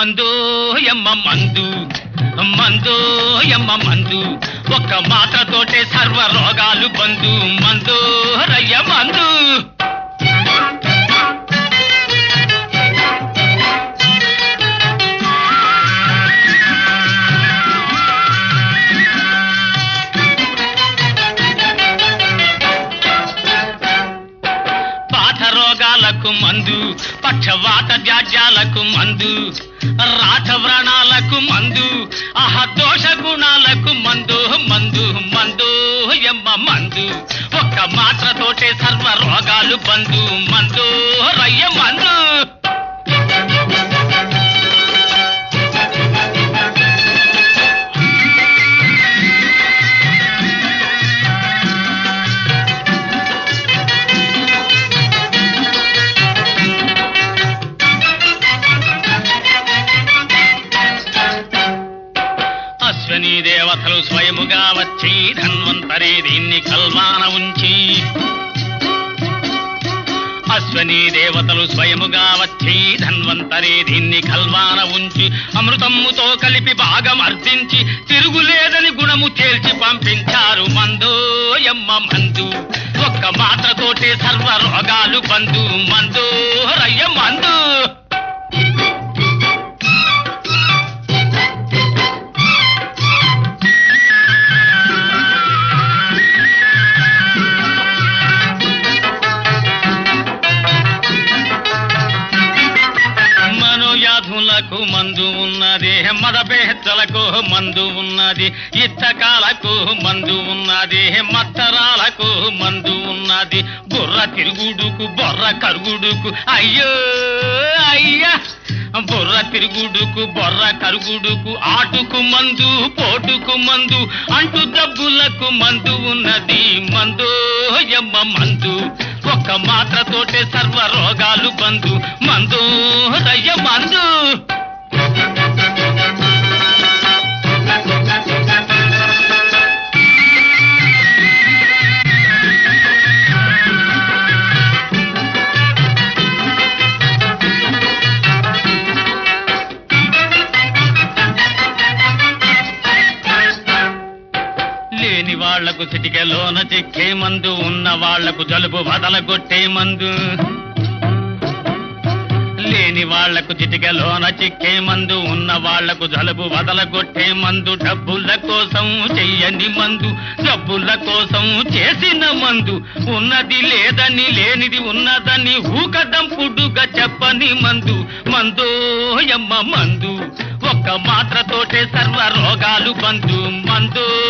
మందు ఎమ్మ మందు మందు ఎమ్మ మందు ఒక్క మాత్రతోటే సర్వ రోగాలు బందు మందు రయ్య మందు పాత రోగాలకు మందు పక్షవాత జాడ్యాలకు మందు రాత వ్రణాలకు మందు ఆహ దోష గుణాలకు మందు మందు మందు ఎమ్మ మందు ఒక్క మాత్రతోటే సర్వ రోగాలు బందు మందు రయ్య మందు అశ్వనీ దేవతలు స్వయముగా వచ్చి ధన్వంతరి దీన్ని కల్వాన ఉంచి అశ్వనీ దేవతలు స్వయముగా వచ్చి ధన్వంతరి దీన్ని కల్వాన ఉంచి అమృతమ్ముతో కలిపి భాగం అర్జించి తిరుగులేదని గుణము తేల్చి పంపించారు మందు ఎమ్మ మందు ఒక్క మాత్రతోటే సర్వ రోగాలు బంధు మందు రయ్య మందు మనోయాధులకు మందు ఉన్నది మదబేహత్తలకు మందు ఉన్నది ఇత్తకాలకు మందు ఉన్నది మత్తరాలకు మందు ఉన్నది బుర్ర తిరుగుడుకు బొర్ర కరుగుడుకు అయ్యో అయ్యా బుర్ర తిరుగుడుకు బొర్ర కరుగుడుకు ఆటుకు మందు పోటుకు మందు అంటు డబ్బులకు మందు ఉన్నది మందు ఎమ్మ మందు ఒక్క మాత్రతోటే సర్వ రోగాలు బంధు మందు రయ్య మందు లేని వాళ్లకు చిటికెలోన చిక్కే మందు ఉన్న వాళ్లకు జలుబు వదలగొట్టే మందు లేని వాళ్లకు చిటికెలోన చిక్కే మందు ఉన్న వాళ్లకు జలుబు వదలగొట్టే మందు డబ్బుల కోసం చెయ్యని మందు డబ్బుల కోసం చేసిన మందు ఉన్నది లేదని లేనిది ఉన్నదని ఊకదంపుడుగా చెప్పని మందు మందు ఎమ్మ మందు ఒక్క మాత్రతోటే సర్వ రోగాలు బంధు మందు